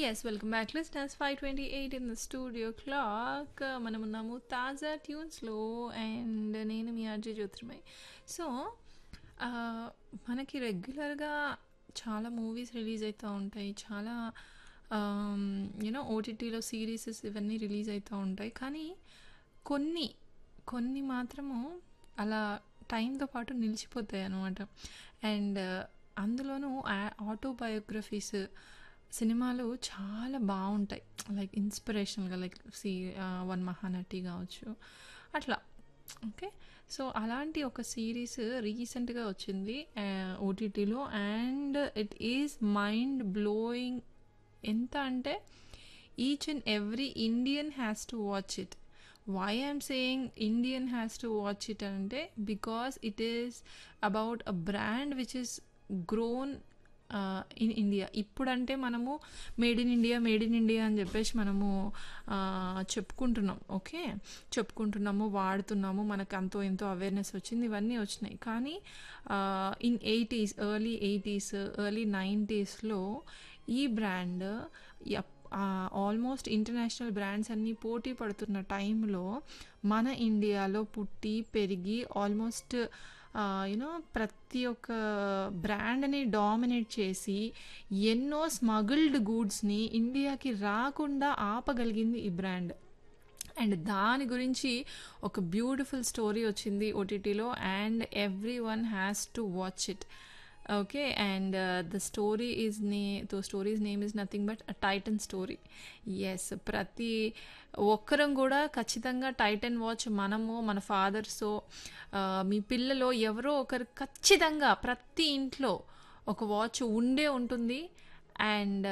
Yes, welcome back, listeners. 5:28 in the studio clock. మనమున్నాము తాజా ట్యూన్స్‌లో and నేను మీ RJ Jyotirmay. So, ఆహ్, మనకి రెగ్యులర్‌గా చాలా మూవీస్ రిలీజ్ అయితా ఉంటాయి. చాలా ఆహ్, యూ నో ఓటీటీలో సీరీసెస్ ఇవన్నీ రిలీజ్ అయితా ఉంటాయి. కానీ కొన్ని, కొన్ని మాత్రము అలా టైంతో పాటు నిలిచిపోతాయనమాట. అండ్ అందులోనూ ఆ ఆటోబయోగ్రఫీస్ సినిమాలు చాలా బావుంటాయి. లైక్ ఇన్స్పిరేషనల్‌గా like see ah, 'one Mahanati' గావచ్చు. అట్లా. ఓకే. సో, అలాంటి ఒక సీరీస్ రీసెంట్‌గా వచ్చింది ఆహ్, ఓటీటీలో and it is mind blowing. ఎంత అంటే each and every Indian has to watch it. Why I'm saying Indian has to watch it అంటే because it is about a brand which is grown ah, in India. ఇప్పుడంటే మనము made in India, made in India అని చెప్పేసి మనము ఆహ్, చెప్పుకుంటున్నాం. Okay. చెప్పుకుంటున్నాము, వాడుతున్నాము. మనకు అంతో ఇంతో అవేర్‌నెస్ వచ్చింది. ఇవన్నీ వచ్చినాయి. కానీ ఆహ్, ఇన్ 80స్ ఎర్లీ 80స్, ఎర్లీ 90స్‌లో ఈ brand yup ah, almost international brands అన్నీ పోటీ పడుతున్న టైంలో మన ఇండియాలో పుట్టి, పెరిగి ఆల్మోస్ట్ ఆహ్, యూ నో ప్రతి ఒక్క బ్రాండ్‌ని డామినేట్ చేసి ఎన్నో స్మగుల్డ్ గూడ్స్‌ని ఇండియాకి రాకుండా ఆపగలిగింది ఈ బ్రాండ్. అండ్ దాని గురించి ఒక బ్యూటిఫుల్ స్టోరీ వచ్చింది ఓటీటీలో and everyone has to watch it. Okay. And the story is నే the story's name is nothing but a Titan story. Yes. ప్రతి ఒక్కరం కూడా ఖచ్చితంగా టైటన్ వాచ్ మనమో, మన ఫాదర్సో ఆహ్, మీ పిల్లలో ఎవరో ఒకరు ఖచ్చితంగా ప్రతి ఇంట్లో ఒక వాచ్ ఉండే ఉంటుంది. అండ్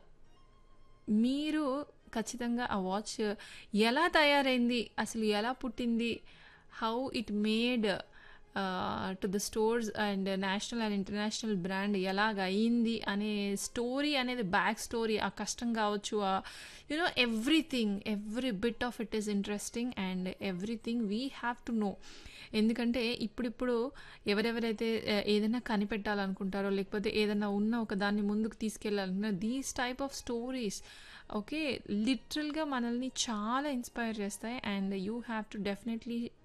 మీరు ఖచ్చితంగా ఆ వాచ్ ఎలా తయారైంది? అసలు ఎలా పుట్టింది? How it made ah, to the stores and national and international brand ఎలాగయింది అనే స్టోరీ అనేది బ్యాక్ స్టోరీ ఆ కష్టం కావచ్చు. Ah, you know everything, every bit of it is interesting and everything we have to know. ఎందుకంటే ఇప్పుడిప్పుడు ఎవరెవరైతే ఆహ్, ఏదైనా కనిపెట్టాలనుకుంటారో లేకపోతే ఏదైనా ఉన్న ఒక దాన్ని ముందుకు తీసుకెళ్ళాలనుకున్న these type of stories okay లిటరల్‌గా మనల్ని చాలా ఇన్‌స్పైర్ చేస్తాయి. And you have to definitely